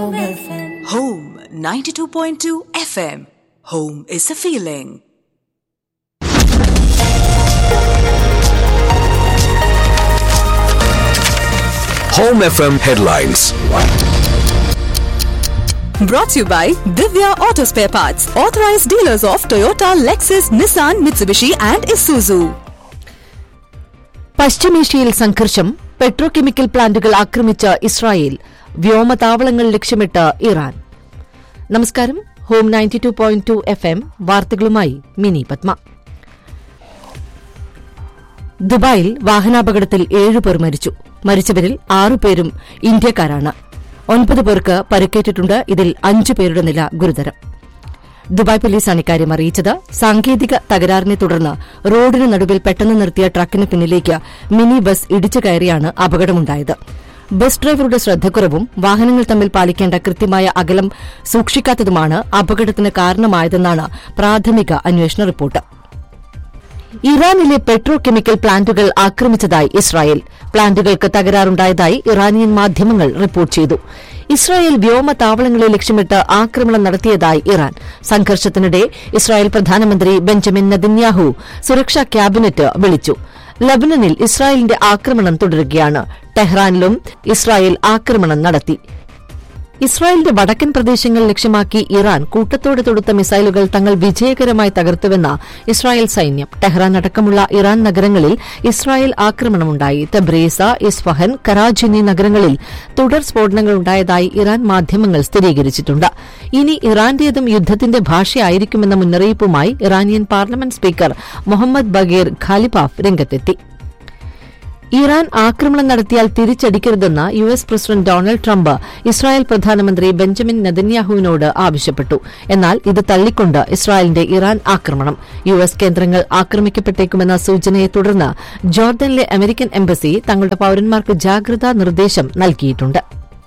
Home 92.2 FM. Home is a feeling. Home FM headlines. Brought to you by Divya Auto Spare Parts, authorized dealers of Toyota, Lexus, Nissan, Mitsubishi, and Isuzu. പശ്ചിമേഷ്യയിൽ സംഘർഷം petrochemical പ്ലാന്റുകൾ ആക്രമിച്ച Israel വ്യോമതാവളങ്ങൾ ലക്ഷ്യമിട്ട് Iran നമസ്കാരം home ninety two point two F M വാർത്തകളുമായി മിനി പത്മ ദുബായിൽ വാഹനാപകടത്തിൽ ഏഴുപേർ മരിച്ചു മരിച്ചവരിൽ ആറുപേരും ഇന്ത്യക്കാരാണ് ഒൻപത് പേർക്ക് പരിക്കേറ്റിട്ടുണ്ട് ഇതിൽ അഞ്ചു പേരുടെ നില ഗുരുതരം ദുബായ് പോലീസാണ് ഇക്കാര്യം അറിയിച്ചത് സാങ്കേതിക തകരാറിനെ തുടർന്ന് റോഡിന് നടുവിൽ പെട്ടെന്ന് നിർത്തിയ ട്രക്കിന് പിന്നിലേക്ക് മിനി ബസ് ഇടിച്ചു കയറിയാണ് അപകടമുണ്ടായത് ബസ് ഡ്രൈവറുടെ ശ്രദ്ധക്കുറവും വാഹനങ്ങൾ തമ്മിൽ പാലിക്കേണ്ട കൃത്യമായ അകലം സൂക്ഷിക്കാത്തതുമാണ് അപകടത്തിന് കാരണമായതെന്നാണ് പ്രാഥമിക അന്വേഷണ റിപ്പോർട്ട് ഇറാനിലെ പെട്രോ കെമിക്കൽ പ്ലാന്റുകൾ ആക്രമിച്ചതായി ഇസ്രായേൽ പ്ലാന്റുകൾക്ക് തകരാറുണ്ടായതായി ഇറാനിയൻ മാധ്യമങ്ങൾ റിപ്പോർട്ട് ചെയ്തു ഇസ്രായേൽ വ്യോമതാവളങ്ങളെ ലക്ഷ്യമിട്ട് ആക്രമണം നടത്തിയതായി ഇറാൻ സംഘർഷത്തിനിടെ ഇസ്രായേൽ പ്രധാനമന്ത്രി ബെഞ്ചമിൻ നദിന്യാഹു സുരക്ഷാ ക്യാബിനറ്റ് വിളിച്ചു ലബനനിൽ ഇസ്രായേലിന്റെ ആക്രമണം തുടരുകയാണ് ടെഹ്റാനിലും ഇസ്രായേൽ ആക്രമണം നടത്തി ഇസ്രായേലിന്റെ വടക്കൻ പ്രദേശങ്ങൾ ലക്ഷ്യമാക്കി ഇറാൻ കൂട്ടത്തോടെ തൊടുത്ത മിസൈലുകൾ തങ്ങൾ വിജയകരമായി തകർത്തുവെന്ന ഇസ്രായേൽ സൈന്യം ടെഹ്റാൻ അടക്കമുള്ള ഇറാൻ നഗരങ്ങളിൽ ഇസ്രായേൽ ആക്രമണമുണ്ടായി തബ്രേസ ഇസ്ഫഹൻ കറാജി എന്നീ നഗരങ്ങളിൽ തുടർ സ്ഫോടനങ്ങൾ ഉണ്ടായതായി ഇറാൻ മാധ്യമങ്ങൾ സ്ഥിരീകരിച്ചിട്ടുണ്ട് ഇനി ഇറാന്റേതും യുദ്ധത്തിന്റെ ഭാഷയായിരിക്കുമെന്ന മുന്നറിയിപ്പുമായി Iranian parliament speaker Mohammad Bagher Ghalibaf രംഗത്തെത്തി ഇറാൻ ആക്രമണം നടത്തിയാൽ തിരിച്ചടിക്കരുതെന്ന് U S president Donald Trump Israel പ്രധാനമന്ത്രി ബെഞ്ചമിൻ നെതന്യാഹുവിനോട് ആവശ്യപ്പെട്ടു എന്നാൽ ഇത് തള്ളിക്കൊണ്ട് ഇസ്രായേലിന്റെ ഇറാൻ ആക്രമണം യു എസ് കേന്ദ്രങ്ങൾ ആക്രമിക്കപ്പെട്ടേക്കുമെന്ന സൂചനയെ തുടർന്ന് ജോർദനിലെ അമേരിക്കൻ എംബസി തങ്ങളുടെ പൌരന്മാർക്ക് ജാഗ്രതാ നിർദ്ദേശം നൽകിയിട്ടുണ്ട്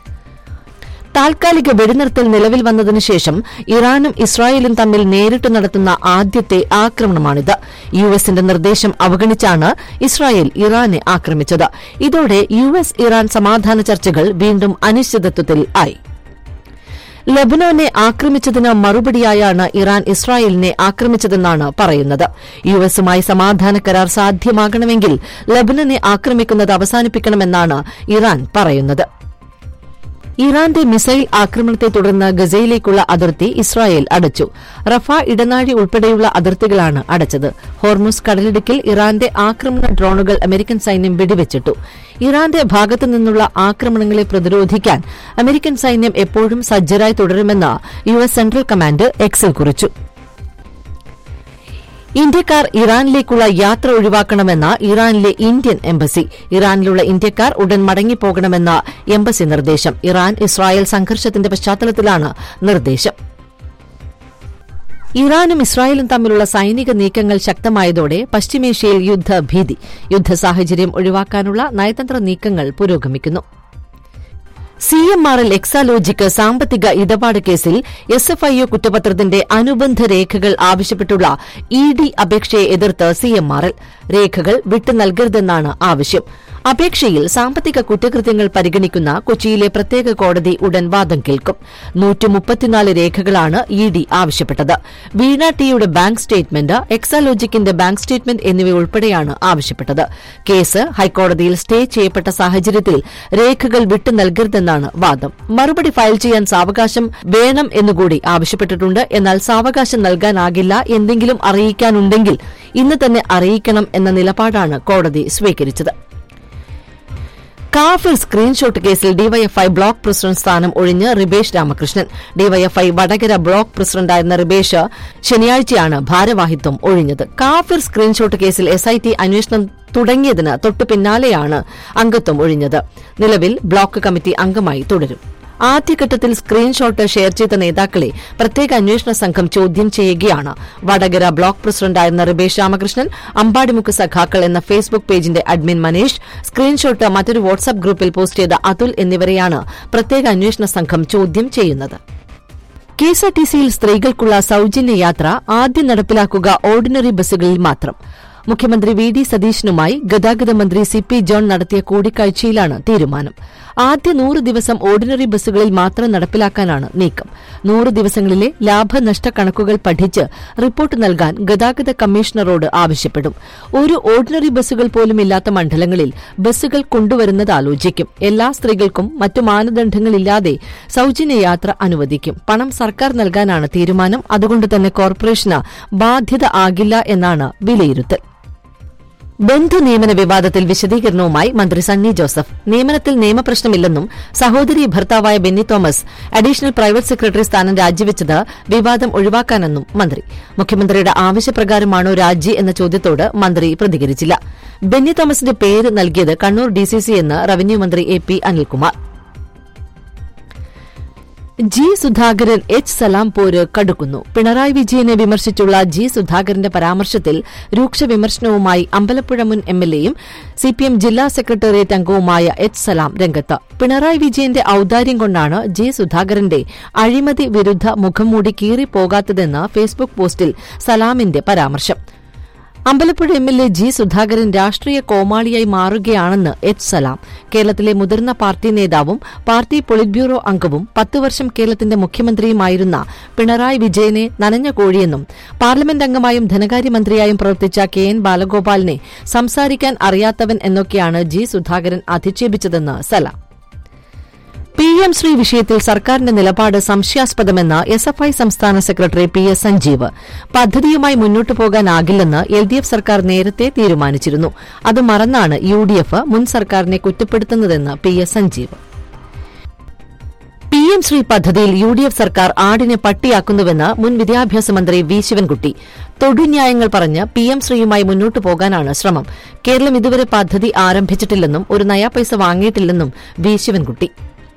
താൽക്കാലിക വെടിനിർത്തൽ നിലവിൽ വന്നതിനു ശേഷം ഇറാനും ഇസ്രായേലും തമ്മിൽ നേരിട്ട് നടത്തുന്ന ആദ്യത്തെ ആക്രമണമാണിത് യു എസിന്റെ നിർദ്ദേശം അവഗണിച്ചാണ് ഇസ്രായേൽ ഇറാനെ ആക്രമിച്ചത് ഇതോടെ യു എസ് ഇറാൻ സമാധാന ചർച്ചകൾ വീണ്ടും അനിശ്ചിതത്വത്തിൽ ആയി ലബനോനെ ആക്രമിച്ചതിന് മറുപടിയായാണ് ഇറാൻ ഇസ്രായേലിനെ ആക്രമിച്ചതെന്നാണ് പറയുന്നത് യു എസുമായി സമാധാന കരാർ സാധ്യമാകണമെങ്കിൽ ലബനനെ ആക്രമിക്കുന്നത് അവസാനിപ്പിക്കണമെന്നാണ് ഇറാൻ പറയുന്നത് ഇറാന്റെ മിസൈൽ ആക്രമണത്തെ തുടർന്ന് ഗസയിലേക്കുള്ള അതിർത്തി ഇസ്രായേൽ അടച്ചു റഫ ഇടനാഴി ഉൾപ്പെടെയുള്ള അതിർത്തികളാണ് അടച്ചത് ഹോർമുസ് കടലിടുക്കിൽ ഇറാന്റെ ആക്രമണ ഡ്രോണുകൾ അമേരിക്കൻ സൈന്യം വെടിവെച്ചിട്ടു ഇറാന്റെ ഭാഗത്തു നിന്നുള്ള ആക്രമണങ്ങളെ പ്രതിരോധിക്കാൻ അമേരിക്കൻ സൈന്യം എപ്പോഴും സജ്ജരായി തുടരുമെന്ന് യു എസ് സെൻട്രൽ കമാൻഡ് എക്സിൽ കുറിച്ചു ഇന്ത്യക്കാർ ഇറാനിലേക്കുള്ള യാത്ര ഒഴിവാക്കണമെന്ന ഇറാനിലെ ഇന്ത്യൻ എംബസി ഇറാനിലുള്ള ഇന്ത്യക്കാർ ഉടൻ മടങ്ങിപ്പോകണമെന്ന എംബസി നിർദ്ദേശം ഇറാൻ ഇസ്രായേൽ സംഘർഷത്തിന്റെ പശ്ചാത്തലത്തിലാണ് നിർദ്ദേശം ഇറാനും ഇസ്രായേലും തമ്മിലുള്ള സൈനിക നീക്കങ്ങൾ ശക്തമായതോടെ പശ്ചിമേഷ്യയിൽ യുദ്ധഭീതി യുദ്ധ സാഹചര്യം ഒഴിവാക്കാനുള്ള നയതന്ത്ര നീക്കങ്ങൾ പുരോഗമിക്കുന്നു സി എം ആർ എൽ എക്സാലോജിക്ക് സാമ്പത്തിക ഇടപാട് കേസിൽ എസ് എഫ് ഐ ഒ കുറ്റപത്രത്തിന്റെ അനുബന്ധ രേഖകൾ ആവശ്യപ്പെട്ടുള്ള ഇ ഡി അപേക്ഷയെ എതിർത്ത് സി എം ആർ എൽ രേഖകൾ വിട്ടു നൽകരുതെന്നാണ് ആവശ്യം അപേക്ഷയിൽ സാമ്പത്തിക കുറ്റകൃത്യങ്ങൾ പരിഗണിക്കുന്ന കൊച്ചിയിലെ പ്രത്യേക കോടതി ഉടൻ വാദം കേൾക്കും നൂറ്റിമുപ്പത്തിനാല് രേഖകളാണ് ഇ ഡി ആവശ്യപ്പെട്ടത് വീണ ടിയുടെ ബാങ്ക് സ്റ്റേറ്റ്മെന്റ് എക്സാലോജിക്കിന്റെ ബാങ്ക് സ്റ്റേറ്റ്മെന്റ് എന്നിവയുൾപ്പെടെയാണ് ആവശ്യപ്പെട്ടത് കേസ് ഹൈക്കോടതിയിൽ സ്റ്റേ ചെയ്യപ്പെട്ട സാഹചര്യത്തിൽ രേഖകൾ വിട്ടു നൽകരുതെന്നാണ് വാദം മറുപടി ഫയൽ ചെയ്യാൻ സാവകാശം വേണം എന്നുകൂടി ആവശ്യപ്പെട്ടിട്ടുണ്ട് എന്നാൽ സാവകാശം നൽകാനാകില്ല എന്തെങ്കിലും അറിയിക്കാനുണ്ടെങ്കിൽ ഇന്ന് തന്നെ അറിയിക്കണം എന്ന നിലപാടാണ് കോടതി സ്വീകരിച്ചത് കാഫിർ സ്ക്രീൻഷോട്ട് കേസിൽ ഡിവൈഎഫ്ഐ ബ്ലോക്ക് പ്രസിഡന്റ് സ്ഥാനം ഒഴിഞ്ഞ് റിബേഷ് രാമകൃഷ്ണൻ ഡിവൈഎഫ്ഐ വടകര ബ്ലോക്ക് പ്രസിഡന്റായിരുന്ന റിബേഷ് ശനിയാഴ്ചയാണ് ഭാരവാഹിത്വം ഒഴിഞ്ഞത് കാഫിർ സ്ക്രീൻഷോട്ട് കേസിൽ എസ്ഐടി അന്വേഷണം തുടങ്ങിയതിന് തൊട്ടു പിന്നാലെയാണ് അംഗത്വം ഒഴിഞ്ഞത് നിലവിൽ ബ്ലോക്ക് കമ്മിറ്റി അംഗമായി തുടരും ആദ്യഘട്ടത്തിൽ സ്ക്രീൻഷോട്ട് ഷെയർ ചെയ്ത നേതാക്കളെ പ്രത്യേക അന്വേഷണ സംഘം ചോദ്യം ചെയ്യുകയാണ് വടകര ബ്ലോക്ക് പ്രസിഡന്റായിരുന്ന റിബേഷ് രാമകൃഷ്ണൻ അമ്പാടിമുക്ക് സഖാക്കൾ എന്ന ഫേസ്ബുക്ക് പേജിന്റെ അഡ്മിൻ മനീഷ് സ്ക്രീൻഷോട്ട് മറ്റൊരു വാട്സ്ആപ്പ് ഗ്രൂപ്പിൽ പോസ്റ്റ് ചെയ്ത അതുൽ എന്നിവരെയാണ് പ്രത്യേക അന്വേഷണ സംഘം ചോദ്യം ചെയ്യുന്നത് കെഎസ്ആർടിസിയിൽ സ്ത്രീകൾക്കുള്ള സൌജന്യ യാത്ര ആദ്യം നടപ്പിലാക്കുക ഓർഡിനറി ബസ്സുകളിൽ മാത്രം മുഖ്യമന്ത്രി വി ഡി സതീശനുമായി ഗതാഗത മന്ത്രി സി പി ജോൺ നടത്തിയ കൂടിക്കാഴ്ചയിലാണ് തീരുമാനം ആദ്യ നൂറ് ദിവസം ഓർഡിനറി ബസ്സുകളിൽ മാത്രം നടപ്പിലാക്കാനാണ് നീക്കം നൂറ് ദിവസങ്ങളിലെ ലാഭനഷ്ട കണക്കുകൾ പഠിച്ച് റിപ്പോർട്ട് നൽകാൻ ഗതാഗത കമ്മീഷണറോട് ആവശ്യപ്പെടും ഒരു ഓർഡിനറി ബസ്സുകൾ പോലും ഇല്ലാത്ത മണ്ഡലങ്ങളിൽ ബസ്സുകൾ കൊണ്ടുവരുന്നത് ആലോചിക്കും എല്ലാ സ്ത്രീകൾക്കും മറ്റു മാനദണ്ഡങ്ങളില്ലാതെ സൌജന്യ യാത്ര അനുവദിക്കും പണം സർക്കാർ നൽകാനാണ് തീരുമാനം അതുകൊണ്ട് തന്നെ കോർപ്പറേഷന് ബാധ്യത ആകില്ല എന്നാണ് വിലയിരുത്തൽ ബന്ധു നിയമന വിവാദത്തിൽ വിശദീകരണവുമായി മന്ത്രി സണ്ണി ജോസഫ് നിയമനത്തിൽ നിയമപ്രശ്നമില്ലെന്നും സഹോദരി ഭർത്താവായ Benny Thomas additional private secretary സ്ഥാനം രാജിവെച്ചത് വിവാദം ഒഴിവാക്കാനെന്നും മന്ത്രി മുഖ്യമന്ത്രിയുടെ ആവശ്യപ്രകാരമാണോ രാജി എന്ന ചോദ്യത്തോട് മന്ത്രി പ്രതികരിച്ചില്ല ബെന്നി തോമസിന്റെ പേര് നൽകിയത് കണ്ണൂർ ഡിസിസി എന്ന് റവന്യൂ മന്ത്രി A P Anilkumar G Sudhakaran H Salam പോര് കടുക്കുന്നു പിണറായി വിജയനെ വിമർശിച്ചുള്ള ജി സുധാകരന്റെ പരാമർശത്തിൽ രൂക്ഷ വിമർശനവുമായി അമ്പലപ്പുഴ മുൻ എംഎൽഎയും സിപിഎം ജില്ലാ സെക്രട്ടേറിയറ്റ് അംഗവുമായ എച്ച് സലാം രംഗത്ത് പിണറായി വിജയന്റെ ഔദാര്യം കൊണ്ടാണ് ജി സുധാകരന്റെ അഴിമതി വിരുദ്ധ മുഖംമൂടി കീറിപ്പോകാത്തതെന്ന് ഫേസ്ബുക്ക് പോസ്റ്റിൽ സലാമിന്റെ പരാമർശം Ambalappuzha M L A G Sudhakaran രാഷ്ട്രീയ കോമാളിയായി മാറുകയാണെന്ന് എച്ച് സലാം കേരളത്തിലെ മുതിർന്ന പാർട്ടി നേതാവും പാർട്ടി പൊളിറ്റ് ബ്യൂറോ അംഗവും പത്ത് വർഷം കേരളത്തിന്റെ മുഖ്യമന്ത്രിയുമായിരുന്ന പിണറായി വിജയനെ നനഞ്ഞ കോഴിയെന്നും പാർലമെന്റ് അംഗമായും ധനകാര്യമന്ത്രിയായും പ്രവർത്തിച്ച കെ എൻ ബാലഗോപാലിനെ സംസാരിക്കാൻ അറിയാത്തവൻ എന്നൊക്കെയാണ് ജി സുധാകരൻ അധിക്ഷേപിച്ചതെന്ന് സലാം പി എം ശ്രീ വിഷയത്തിൽ സർക്കാരിന്റെ നിലപാട് സംശയാസ്പദമെന്ന് എസ് എഫ് ഐ സംസ്ഥാന സെക്രട്ടറി പി എസ് സഞ്ജീവ് പദ്ധതിയുമായി മുന്നോട്ടു പോകാനാകില്ലെന്ന് എൽ ഡി എഫ് സർക്കാർ നേരത്തെ തീരുമാനിച്ചിരുന്നു അത് മറന്നാണ് യു ഡി എഫ് മുൻ സർക്കാരിനെ കുറ്റപ്പെടുത്തുന്നതെന്ന് P S Sanjeev P M Shri പദ്ധതിയിൽ യു ഡി എഫ് സർക്കാർ ആടിനെ പട്ടിയാക്കുന്നുവെന്ന് മുൻ വിദ്യാഭ്യാസ മന്ത്രി വി ശിവൻകുട്ടി തൊടുന്യായങ്ങൾ പറഞ്ഞ് പി എം ശ്രീയുമായി മുന്നോട്ടു പോകാനാണ് ശ്രമം കേരളം ഇതുവരെ പദ്ധതി ആരംഭിച്ചിട്ടില്ലെന്നും ഒരു നയാ പൈസ വാങ്ങിയിട്ടില്ലെന്നും വി ശിവൻകുട്ടി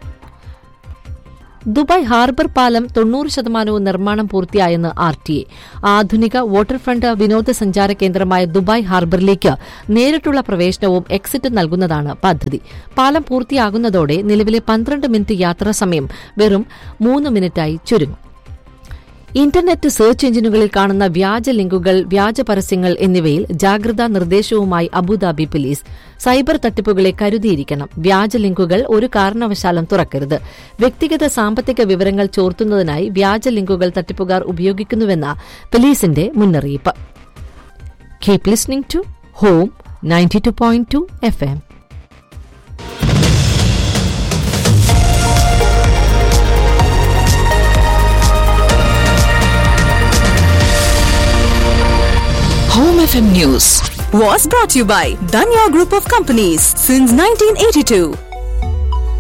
ദുബായ് ഹാർബർ പാലം തൊണ്ണൂറ് ശതമാനവും നിർമ്മാണം പൂർത്തിയായെന്ന് ആർ ടി എ ആധുനിക വാട്ടർഫ്രണ്ട് വിനോദസഞ്ചാര കേന്ദ്രമായ ദുബായ് ഹാർബറിലേക്ക് നേരിട്ടുള്ള പ്രവേശനവും എക്സിറ്റും നൽകുന്നതാണ് പദ്ധതി പാലം പൂർത്തിയാകുന്നതോടെ നിലവിലെ പന്ത്രണ്ട് മിനിറ്റ് യാത്രാ സമയം വെറും മൂന്ന് മിനിറ്റായി ചുരുങ്ങും ഇന്റർനെറ്റ് സെർച്ച് എഞ്ചിനുകളിൽ കാണുന്ന വ്യാജ ലിങ്കുകൾ വ്യാജ പരസ്യങ്ങൾ എന്നിവയിൽ ജാഗ്രതാ നിർദ്ദേശവുമായി അബുദാബി പോലീസ് സൈബർ തട്ടിപ്പുകളെ കരുതിയിരിക്കണം വ്യാജ ലിങ്കുകൾ ഒരു കാരണവശാലും തുറക്കരുത് വ്യക്തിഗത സാമ്പത്തിക വിവരങ്ങൾ ചോർത്തുന്നതിനായി വ്യാജ ലിങ്കുകൾ തട്ടിപ്പുകാർ ഉപയോഗിക്കുന്നുവെന്ന പോലീസിന്റെ മുന്നറിയിപ്പ് keep listening to home ninety two point two F M Home FM News was brought to you by Danya Group of Companies since 1982.